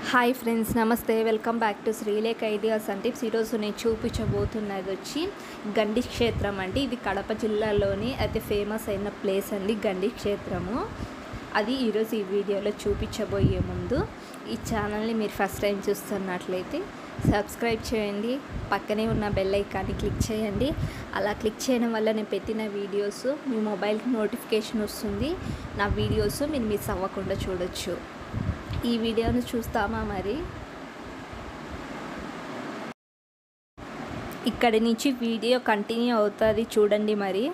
hi friends నమస్తే welcome back to Sreelekha ideas అంటే ఈరోజు నేను చూపించబోతున్నది వచ్చి గండి క్షేత్రం అండి ఇది కడప జిల్లాలోని అతి ఫేమస్ అయిన ప్లేస్ అండి గండి క్షేత్రము అది ఈరోజు ఈ వీడియోలో చూపించబోయే ముందు ఈ ఛానల్ని మీరు ఫస్ట్ టైం చూస్తున్నట్లయితే సబ్స్క్రైబ్ చేయండి పక్కనే ఉన్న బెల్ ఐకాన్ని క్లిక్ చేయండి అలా క్లిక్ చేయడం వల్ల నేను పెట్టిన వీడియోస్ మీ మొబైల్కి నోటిఫికేషన్ వస్తుంది నా వీడియోస్ మీరు మిస్ అవ్వకుండా చూడొచ్చు ఈ వీడియోను చూస్తామా మరి ఇక్కడి నుంచి వీడియో కంటిన్యూ అవుతుంది చూడండి మరి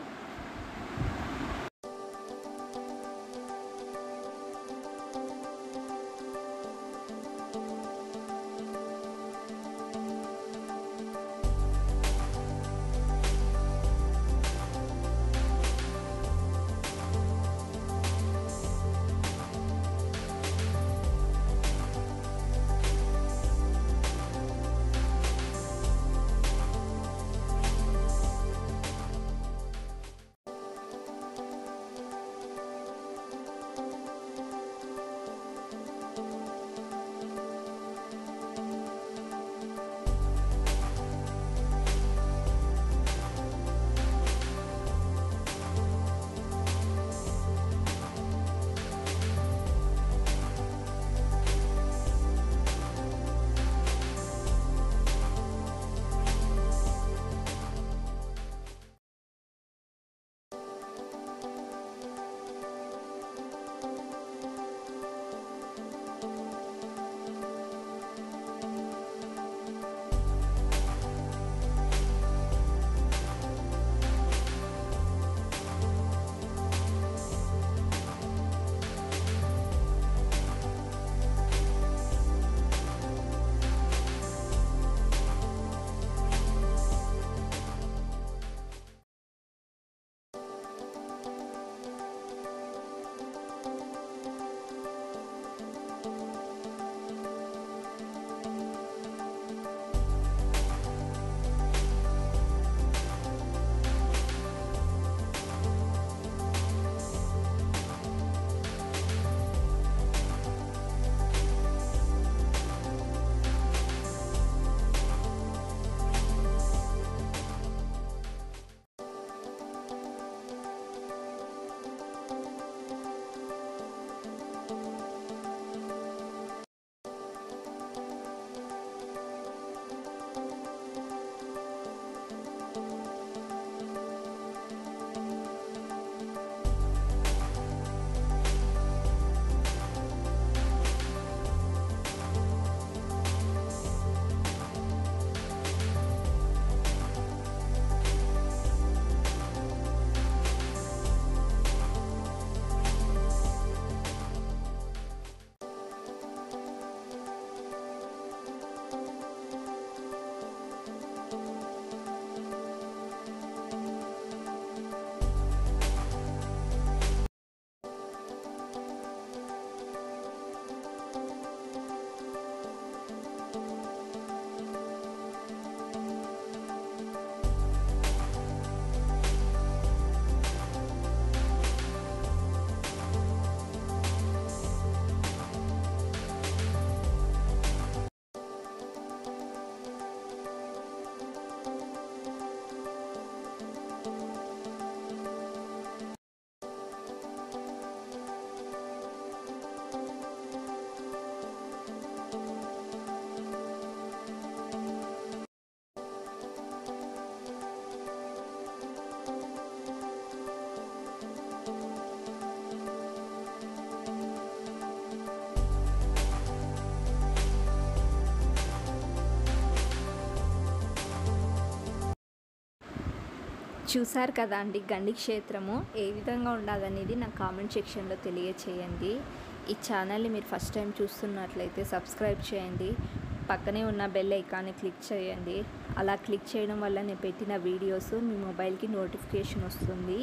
చూసారు కదా అండి గండి క్షేత్రము ఏ విధంగా ఉండాలనేది నా కామెంట్ సెక్షన్లో తెలియచేయండి ఈ ఛానల్ని మీరు ఫస్ట్ టైం చూస్తున్నట్లయితే సబ్స్క్రైబ్ చేయండి పక్కనే ఉన్న బెల్ ఐకాన్ని క్లిక్ చేయండి అలా క్లిక్ చేయడం వల్ల నేను పెట్టిన వీడియోస్ మీ మొబైల్కి నోటిఫికేషన్ వస్తుంది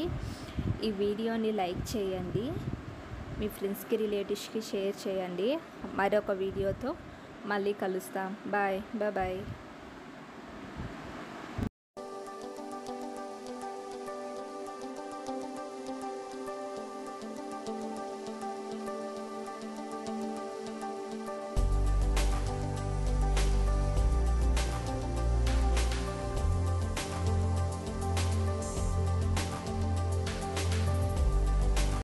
ఈ వీడియోని లైక్ చేయండి మీ ఫ్రెండ్స్కి రిలేటివ్స్కి షేర్ చేయండి మరొక వీడియోతో మళ్ళీ కలుస్తాం బాయ్ బాయ్